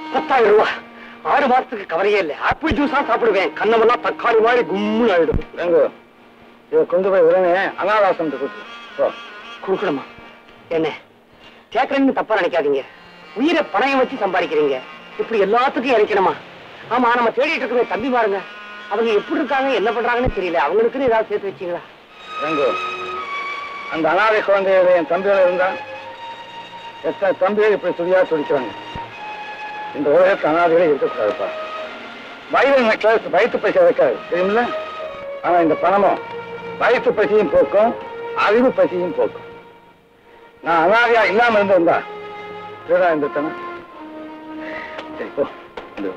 பத்தாயிரம் ரூபாய் ஆறு மாசத்துக்கு கவலையே இல்லை ஆப்பிள் ஜூஸா சாப்பிடுவேன் கண்ணமெல்லாம் தக்காளி மாதிரி கும்மு ஆயிடும் ரங்கு இதை கொண்டு போய் உடனே அனாதாசம் கொடுத்து போ கொடுக்கணுமா என்ன கேட்கறேன்னு தப்பா நினைக்காதீங்க உயிரை பணயம் வச்சு சம்பாதிக்கிறீங்க இப்படி எல்லாத்துக்கும் இறைக்கணுமா ஆமா நம்ம தேடிட்டு இருக்கிற தம்பி பாருங்க அவங்க எப்படி இருக்காங்க என்ன பண்றாங்கன்னு தெரியல அவங்களுக்குன்னு ஏதாவது சேர்த்து வச்சீங்களா ரங்கு அந்த அனாதை குழந்தையோட என் தம்பியோட இருந்தா எத்தனை தம்பியை இப்படி துடியா துடிக்கிறாங்க இந்த உலகத்து அனாதைகளே இருக்கக்கூடாதுப்பா வயிறு நெக்லஸ் வயிற்று பசி வைக்காது தெரியுமில்ல ஆனா இந்த பணமும் வயிற்று பசியும் போக்கும் அறிவு பசியும் போக்கும் நான் அனாதையா இல்லாம இருந்திருந்தா திருடா இந்த தனம் சரி போ இந்த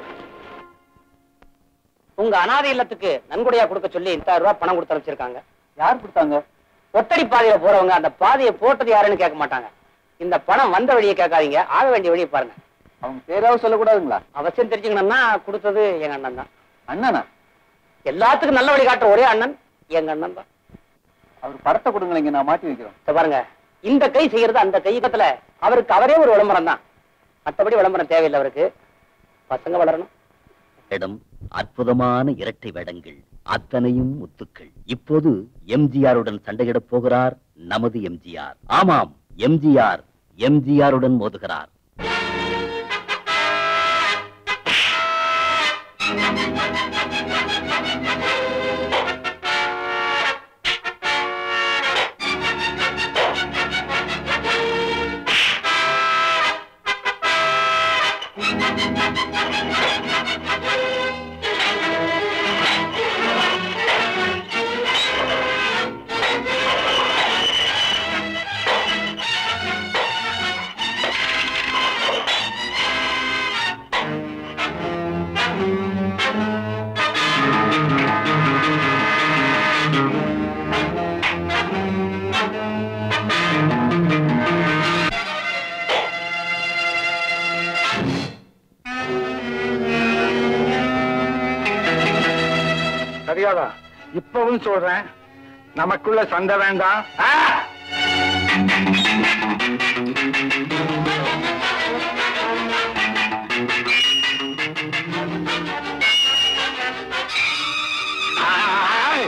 உங்க அனாதை இல்லத்துக்கு நன்கொடையா கொடுக்க சொல்லி இந்த ரூபாய் பணம் கொடுத்து வச்சிருக்காங்க யார் கொடுத்தாங்க ஒத்தடி பாதையில போறவங்க அந்த பாதையை போட்டது யாருன்னு கேட்க மாட்டாங்க இந்த பணம் வந்த வழியை கேட்காதீங்க ஆக வேண்டிய வழியை பாருங்க அவங்க பேராவது சொல்லக்கூடாதுங்களா அவசியம் தெரிஞ்சுக்கணும்னா கொடுத்தது எங்க அண்ணன் தான் அண்ணனா எல்லாத்துக்கும் நல்ல வழி காட்டுற ஒரே அண்ணன் எங்க அண்ணன் தான் அவர் படத்தை கொடுங்களேங்க நான் மாட்டி வைக்கிறோம் இத பாருங்க இந்த கை செய்யறது அந்த கையகத்துல அவருக்கு அவரே ஒரு விளம்பரம் தான் மத்தபடி விளம்பரம் தேவையில்லை அவருக்கு பசங்க வளரணும் இடம் அற்புதமான இரட்டை வேடங்கள் அத்தனையும் முத்துக்கள் இப்போது எம்ஜிஆருடன் சண்டையிடப் போகிறார் நமது எம்ஜிஆர் ஆமாம் எம்ஜிஆர் எம்ஜிஆருடன் மோதுகிறார் சரியாதா இப்பவும் சொல்றேன் நமக்குள்ள சண்டை வேண்டாம் ஆ! ஆய்!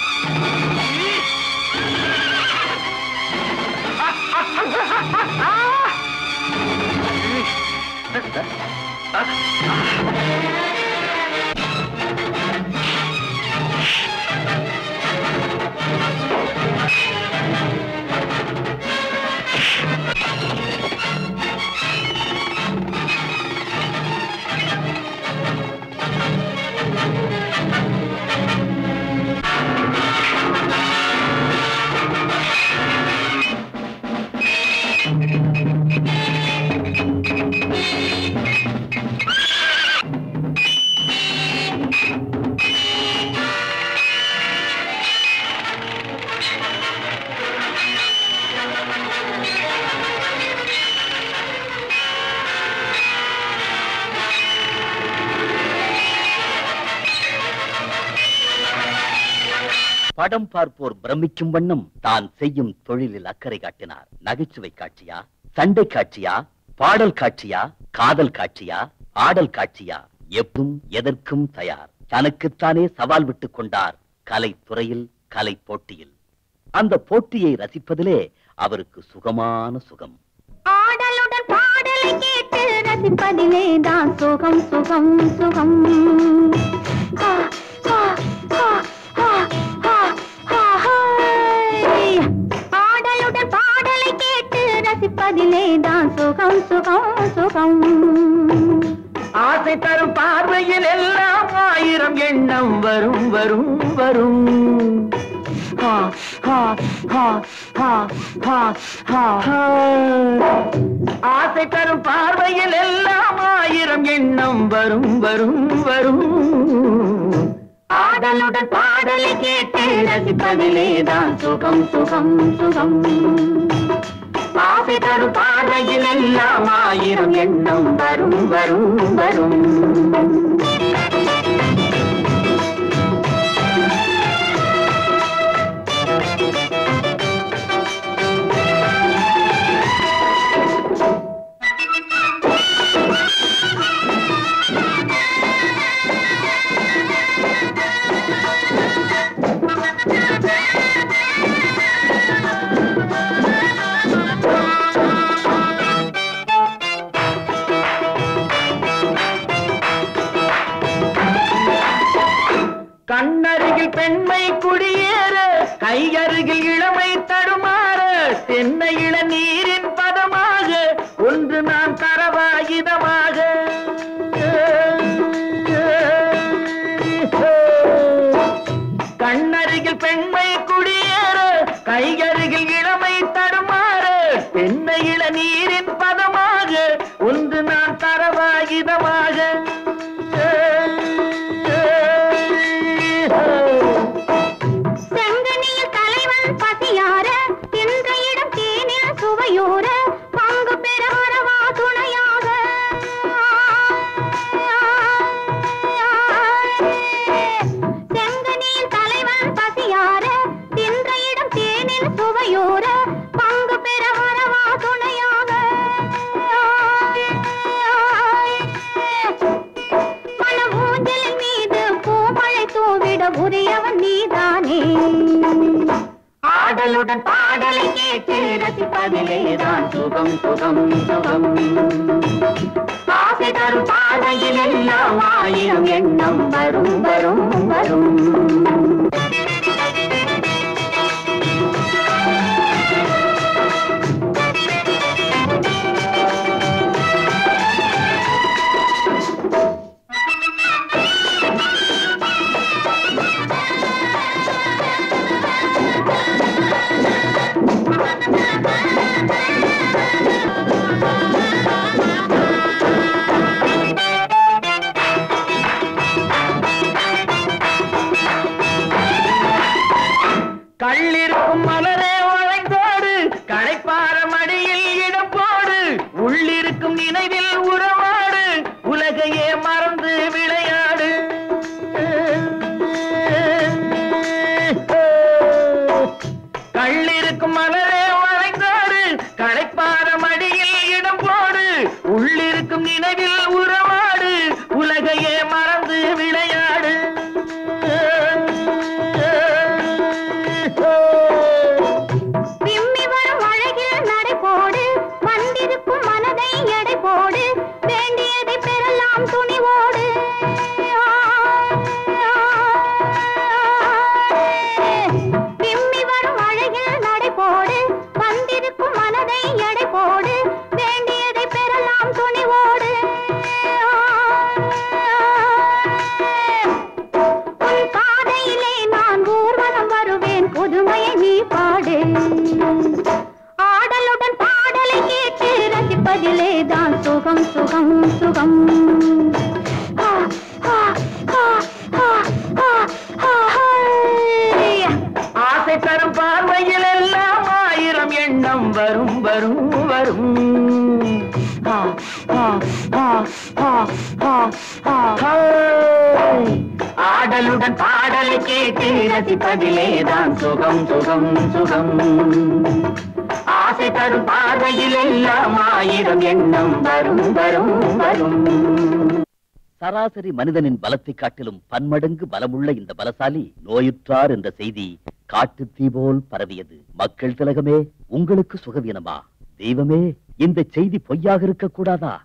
படம் பார்ப்போர் பிரமிக்கும் வண்ணம் தான் செய்யும் தொழிலில் அக்கறை காட்டினார் நகைச்சுவை காட்சியா சண்டை காட்சியா பாடல் காட்சியா காதல் காட்சியா ஆடல் காட்சியா எப்பவும் எதற்கும் தயார் தனக்குத்தானே சவால் விட்டுக் கொண்டார் கலைத்துறையில் கலை போட்டியில் அந்த போட்டியை ரசிப்பதிலே அவருக்கு சுகமான சுகம் ஆடலுடன் பாடலை கேட்டு ரசிப்பதிலே தான் சுகம் சுகம் சுகம் ஆ, ஆ, ஆ, ஆ, ஆ, ஆ, ஹாய். ஆடலுடன் பாடலை கேட்டு ரசிப்பதிலே தான் சுகம் சுகம் சுகம் ஆசை தரும் பார்வையில் எல்லாம் ஆயிரம் எண்ணம் வரும் வரும் வரும் ஆ, ஆ, ஆ, ஆ, ஆ, ஆ, ஆ. ஆசை தரும் பார்வையில் எல்லாம் ஆயிரம் எண்ணம் வரும் வரும் வரும் ஆடலுடன் பாடலை கேட்டு ரசிப்பதிலே தான் சுகம் சுகம் சுகம் ஆசை தரும் பார்வையில் எல்லாம் ஆயிரம் எண்ணம் வரும் வரும் வரும் கையருகில் இளமை தடுமாற தென்னை இள நீரின் பதமாக ஒன்று நான் தரவாயுதமாக கண்ணருகில் பெண்மை குடியேற கையருகில் இளமை தடுமாற தென்னை இள நீரின் பதமாக ஒன்று நான் தரவாயுதமாக செங்கனியில் தலைவன் பசியார தின்ற இடம் தேனில் சுவையோர பங்கு பெற வரவா துணையாக செங்கனியில் தலைவன் பசியார தின்ற இடம் தேனில் சுவையோர பங்கு பெற வரவா துணையாக மன ஊஞ்சலின் மீது பூமழை தூவிட உரியவன் நீதானே ஆடலுடன் பாடலை கேட்டு ரசிப்பதிலேதான் சுகம் சுகம் சுகம் ஆசை தரும் பாதையில் எல்லாம் ஆயிரம் எண்ணம் வரும் வரும் வரும் கள்ளிருக்கும் மலரே வளைந்தோடு களைப்பார மடியில் இடம் போடு உள்ளிருக்கும் நினைவில் உறவாடு உலகையே மறந்து விளையாடு கள்ளிருக்கும் மலரே வளைந்தோடு களைப்பார மடியில் இடம் போடு உள்ளிருக்கும் நினைவில் உறவாடு உலகையே மறந்து விளையாடு விம்மி வரும் அழகில் நடை போடு வந்திருக்கும் மனதை எடை போடு வேண்டியதை பெறலாம் துணிவோடு விம்மி வரும் அழகில் நடை போடு வந்திருக்கும் மனதை எடை போடு வேண்டியதை பெறலாம் துணிவோடு உன் பாதையிலே நான் ஊர்வலம் வருவேன் புதுமையை நீ பாடு ஆடலுடன் பாடலை கேட்டு ரசிப்பதிலே தான் சுகம் சுகம் சுகம் ஆ, ஆ, ஆ, ஆ, ஆ, ஆ, ஹை. ஆசை தரும் பார்வையில் எல்லாம் ஆயிரம் எண்ணம் வரும் வரும் வரும் ஆ, ஆ, ஆ, ஆ, ஆ, ஆ, ஹை. ஆடலுடன் பாடலை கேட்டு ரசிப்பதிலேதான் சுகம் சுகம் சுகம் ஆசை தரும் பார்வையில் எல்லாம் ஆயிரம் எண்ணம் வரும் வரும் வரும் சராசரி மனிதனின் பலத்தை காட்டிலும் பன்மடங்கு பலமுள்ள இந்த பலசாலி நோயுற்றார் என்ற செய்தி காட்டு தீ போல் பரவியது மக்கள் திலகமே உங்களுக்கு சுகவீனமா தெய்வமே இந்த செய்தி பொய்யாக இருக்க கூடாதா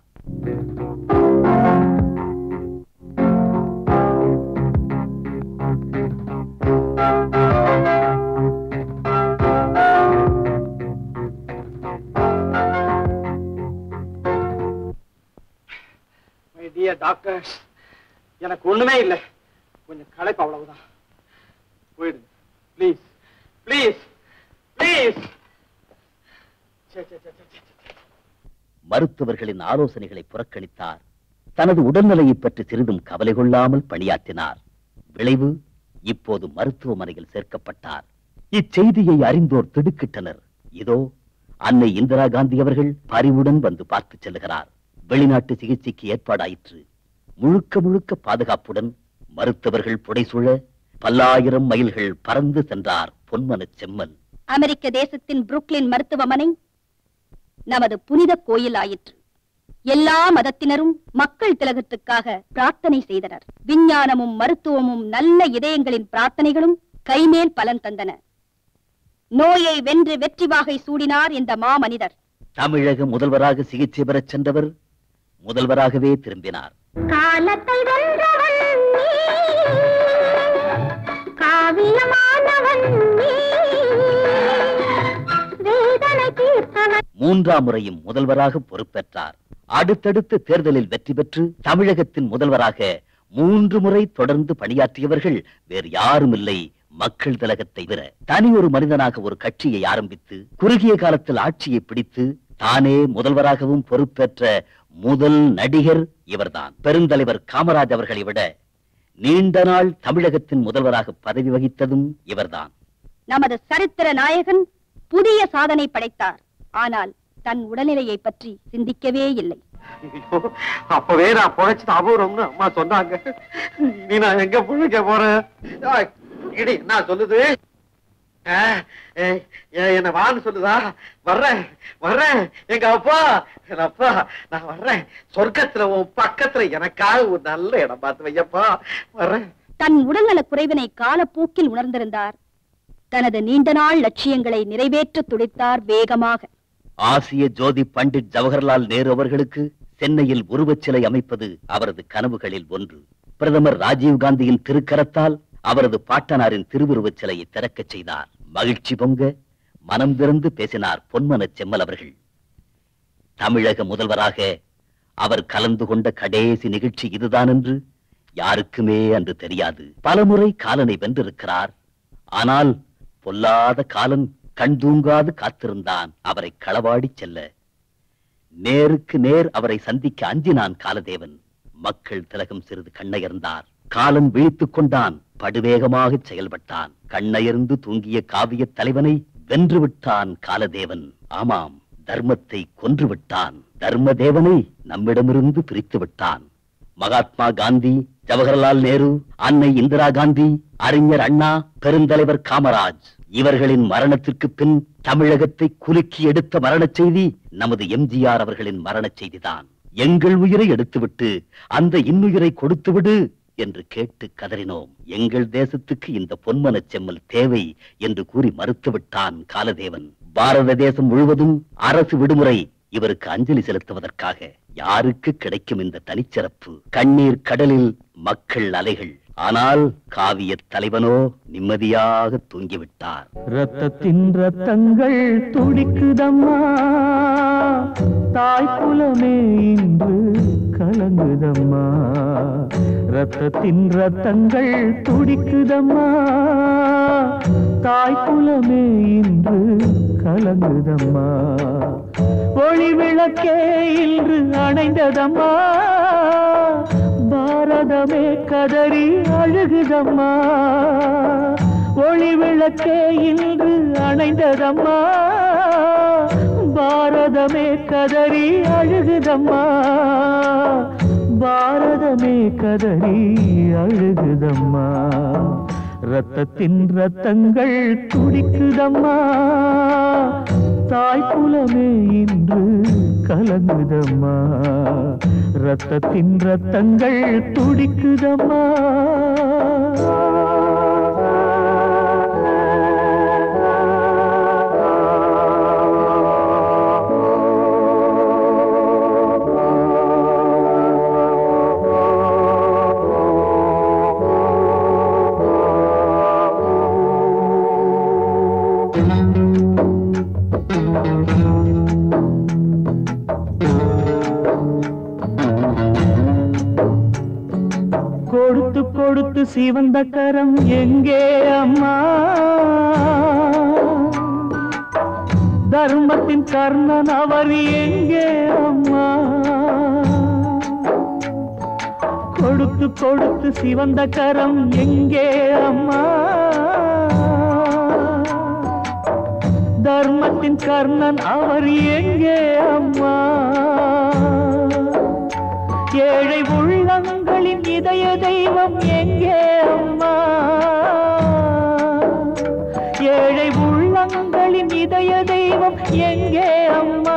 மை டியர் டாக்டர்ஸ் எனக்கு ஒண்ணுமே இல்லை கொஞ்சம் களைப்பு அவ்வளவுதான் போயிடுங்க ப்ளீஸ் ப்ளீஸ் ப்ளீஸ் மருத்துவர்களின் ஆலோசனைகளை புறக்கணித்தார் தனது உடல்நிலையை பற்றி சிறிதும் கவலை கொள்ளாமல் பணியாற்றினார் விளைவு இப்போது மருத்துவமனையில் சேர்க்கப்பட்டார் இச்செய்தியை அறிந்தோர் திடுக்கிட்டனர் இதோ அன்னை இந்திரா காந்தி அவர்கள் பரிவுடன் வந்து பார்த்து செல்கிறார் வெளிநாட்டு சிகிச்சைக்கு ஏற்பாடாயிற்று முழுக்க முழுக்க பாதுகாப்புடன் மருத்துவர்கள் புடைசூழ பல்லாயிரம் மைல்கள் பறந்து சென்றார் பொன்மனச் செம்மல் அமெரிக்க தேசத்தின் புருக்லின் மருத்துவமனை நமது புனித கோயில் ஆயிற்று எல்லா மதத்தினரும் மக்கள் திலகத்துக்காக பிரார்த்தனை செய்தனர் விஞ்ஞானமும் மருத்துவமும் நல்ல இதயங்களின் பிரார்த்தனைகளும் கைமேல் பலன் தந்தன நோயை வென்று வெற்றி வாகை சூடினார் இந்த மாமனிதர் தமிழக முதல்வராக சிகிச்சை பெறச் சென்றவர் முதல்வராகவே திரும்பினார் காலத்தை வென்றவன் நீ காவியமானவன் நீ மூன்றாம் முறையும் முதல்வராக பொறுப்பேற்றார் அடுத்தடுத்து தேர்தலில் வெற்றி பெற்று தமிழகத்தின் முதல்வராக மூன்று முறை தொடர்ந்து பணியாற்றியவர்கள் வேறு யாரும் இல்லை மக்கள் திலகத்தை விட தனி ஒரு மனிதனாக ஒரு கட்சியை ஆரம்பித்து குறுகிய காலத்தில் ஆட்சியை பிடித்து தானே முதல்வராகவும் பொறுப்பேற்ற முதல் நடிகர் இவர்தான் பெருந்தலைவர் காமராஜ் அவர்களை விட நீண்ட நாள் தமிழகத்தின் முதல்வராக பதவி வகித்ததும் இவர்தான் நமது சரித்திர நாயகன் புதிய சாதனை படைத்தார் ஆனால் தன் உடல்நிலையை பற்றி சிந்திக்கவே இல்லை ஐயோ, அப்பவே நான் பொழைச்சது அபூர்வம்னு அம்மா சொன்னாங்க நீ நான் எங்க பொழைக்க போறேன் ஏய், இடி என்ன சொல்லுது ஆ, ஏய், ஏய், என்ன வான்னு சொல்லுதா வர்றேன் வர்றேன் எங்க அப்பா என் அப்பா நான் வர்றேன் சொர்க்கத்துல உன் பக்கத்துல எனக்காக ஒரு நல்ல இடம் பார்த்து வையப்பா வர்றேன் தன் உடல்நலக் குறைவினை காலப்போக்கில் உணர்ந்திருந்தார் தனது நீண்ட நாள் லட்சியங்களை நிறைவேற்ற துடித்தார் வேகமாக ஆசிய ஜோதி பண்டிட் ஜவஹர்லால் நேரு அவர்களுக்கு சென்னையில் உருவச் சிலை அமைப்பது அவரது கனவுகளில் ஒன்று பிரதமர் ராஜீவ் காந்தியின் திருக்கரத்தால் அவரது பாட்டனாரின் திருவுருவச் சிலையை திறக்கச் செய்தார் மகிழ்ச்சி பொங்க மனம் திறந்து பேசினார் பொன்மனச் செம்மல் அவர்கள் தமிழக முதல்வராக அவர் கலந்து கொண்ட கடைசி நிகழ்ச்சி இதுதான் என்று யாருக்குமே அன்று தெரியாது பலமுறை காலனை வென்றிருக்கிறார் ஆனால் பொல்லாத காலன் கண் தூங்காது காத்திருந்தான் அவரை களவாடிச் செல்ல நேருக்கு நேர் அவரை சந்திக்க அஞ்சினான் காலதேவன் மக்கள் திலகம் சிறிது கண்ணயர்ந்தார் காலன் விழித்துக் கொண்டான் படுவேகமாகச் செயல்பட்டான் கண்ணயர்ந்து தூங்கிய காவியத் தலைவனை வென்று விட்டான் காலதேவன் ஆமாம் தர்மத்தை கொன்று விட்டான் தர்மதேவனை நம்மிடமிருந்து பிரித்து விட்டான் மகாத்மா காந்தி ஜவஹர்லால் நேரு அன்னை இந்திரா காந்தி அறிஞர் அண்ணா பெருந்தலைவர் காமராஜ் இவர்களின் மரணத்திற்கு பின் தமிழகத்தை குலுக்கி எடுத்த மரணச் செய்தி நமது எம்ஜிஆர் அவர்களின் மரணச் செய்திதான் எங்கள் உயிரை எடுத்துவிட்டு அந்த இன்னுயிரை கொடுத்துவிடு என்று கேட்டு கதறினோம் எங்கள் தேசத்துக்கு இந்த பொன்மனச் செம்மல் தேவை என்று கூறி மறுத்துவிட்டான் காலதேவன் பாரத தேசம் முழுவதும் அரசு விடுமுறை இவருக்கு அஞ்சலி செலுத்துவதற்காக யாருக்கு கிடைக்கும் இந்த தனிச்சிறப்பு கண்ணீர் கடலில் மக்கள் அலைகள் ஆனால் காவிய தலைவனோ நிம்மதியாக தூங்கிவிட்டார் ரத்தத்தின் ரத்தங்கள் துடிக்குதம்மா தாய் குலமே இன்று கலங்குதம்மா ரத்தத்தின் ரத்தங்கள் துடிக்குதம்மா தாய் குலமே இன்று கலங்குதம்மா ஒளி விளக்கே இன்று அணைந்ததம்மா பாரதமே கதறி அழுகுதம்மா ஒளி விளக்கே இன்று அணைந்ததம்மா பாரதமே கதறி அழுகுதம்மா பாரதமே கதறி அழுகுதம்மா ரத்தத்தின் ரத்தங்கள் துடிக்குதம்மா தாய் குலமே இன்று கலங்குதம்மா ரத்தத்தின் ரத்தங்கள் துடிக்குதம்மா கொடுத்து கொடுத்து சிவந்த கரம் எங்கே அம்மா தர்மத்தின் கர்ணன் அவர் எங்கே அம்மா கொடுத்து கொடுத்து சிவந்த கரம் எங்கே அம்மா தர்மத்தின் கர்ணன் அவர் எங்கே அம்மா ஏழை உள்ளங்களின் இதய தெய்வம் எங்கே அம்மா ஏழை உள்ளங்களின் இதய தெய்வம் எங்கே அம்மா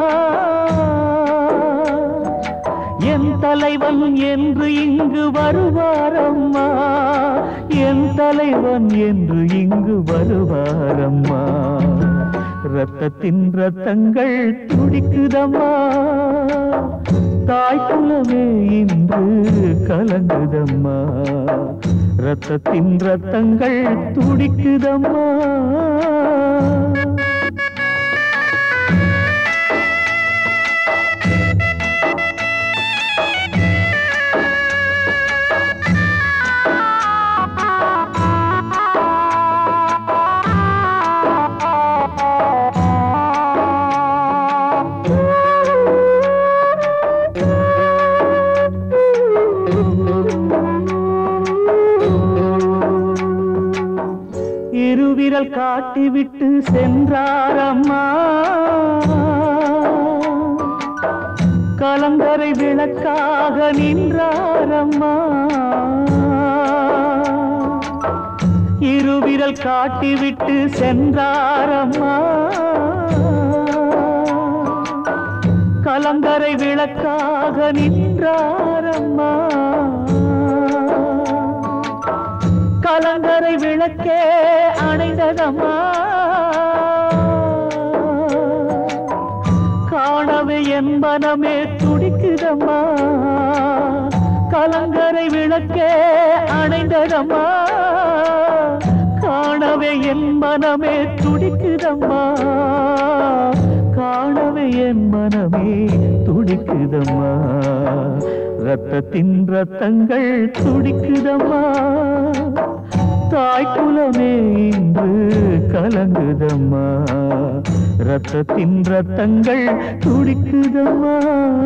என் தலைவன் என்று இங்கு வருவார் அம்மா என் தலைவன் என்று இங்கு வருவார் அம்மா ரத்தத்தின் ரத்தங்கள் துடிக்குதம்மா தாய் குலமே இன்று கலங்குதம்மா ரத்தத்தின் ரத்தங்கள் துடிக்குதம்மா விரல் காட்டிவிட்டு சென்றாரம்மா கலங்கரை விளக்காக நின்றாரம்மா இருவிரல் காட்டிவிட்டு சென்றாரம்மா கலங்கரை விளக்காக நின்றாரம்மா கலங்கரை விளக்கே அணைந்ததம்மா காணவே என் மனமே துடிக்குதம்மா கலங்கரை விளக்கே அணைந்ததம்மா காணவே என் மனமே துடிக்குதம்மா காணவே என் மனமே துடிக்குதம்மா ரத்தத்தின் ரத்தங்கள் துடிக்குதம்மா தாய்க்குலமே இன்று கலங்குதம்மா ரத்தத்தின் ரத்தங்கள் துடிக்குதம்மா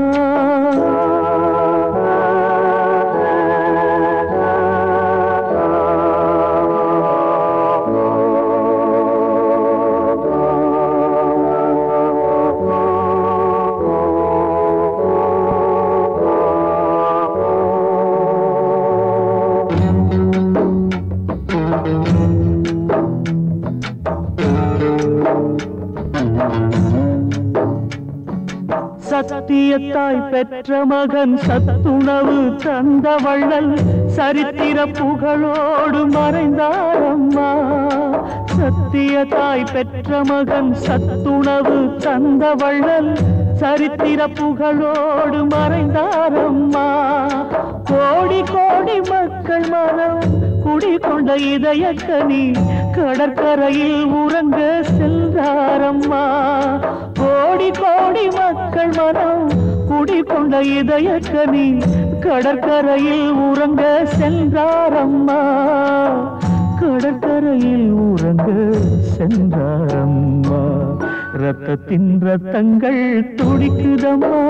சத்தியத்தாய் பெற்ற மகன் சத்துணவு தந்த வள்ளல் சரித்திர புகழோடு மறைந்தாரம்மா சத்தியத்தாய் பெற்ற மகன் சத்துணவு தந்த வள்ளல் சரித்திர புகழோடு மறைந்தாரம்மா கோடி கோடி மக்கள் மனம் குடிகொண்ட இதயக்கனி கடற்கரையில் உறங்க சென்றாரம்மா கோடி கோடி மக்கள் மனம் குடிகொண்ட இதயக்கனி கடற்கரையில் உறங்க சென்றாரம்மா கடற்கரையில் உறங்க சென்றாரம்மா ரத்தத்தின் ரத்தங்கள் துடிக்குதம்மா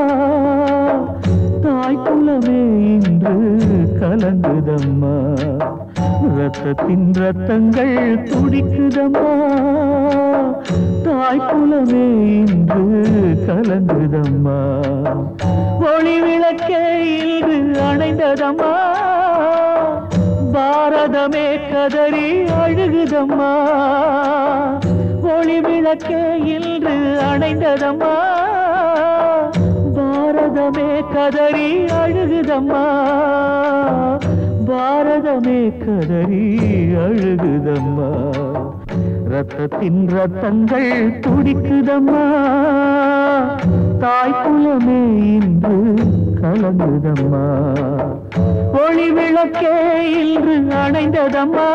தாய்க்குலமே இன்று கலங்குதம்மா ரத்தத்தின் ரத்தங்கள் துடிக்குதம்மா தாய்க்குலமே இன்று கலங்குதம்மா ஒளி விளக்கே இன்று அணைந்ததம்மா பாரதமே கதறி அழுகுதம்மா ஒளி விளக்கே இன்று அணைந்ததம்மா பாரதமே கதறி அழுகுதம்மா பாரதமே கதறி அழுகுதம்மா ரத்தத்தின் ரத்தங்கள் துடிக்குதம்மா தாய்க்குலமே இன்று கலங்குதம்மா ஒளி விளக்கே இன்று அணைந்ததம்மா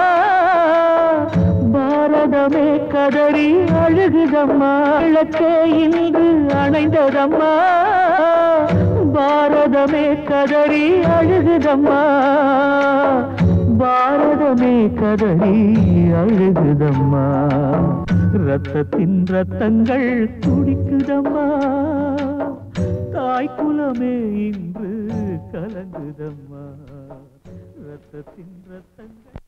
பாரதமே கதறி அழுகுதம்மா விளக்கே இன்று அணைந்ததம்மா பாரதமே கதறி அழுகுதம்மா பாரதமே கதறி அழுகுதம்மா ரத்தத்தின் ரத்தங்கள் துடிக்குதம்மா தாய்க்குலமே இன்று கலங்குதம்மா ரத்தத்தின் ரத்தங்கள்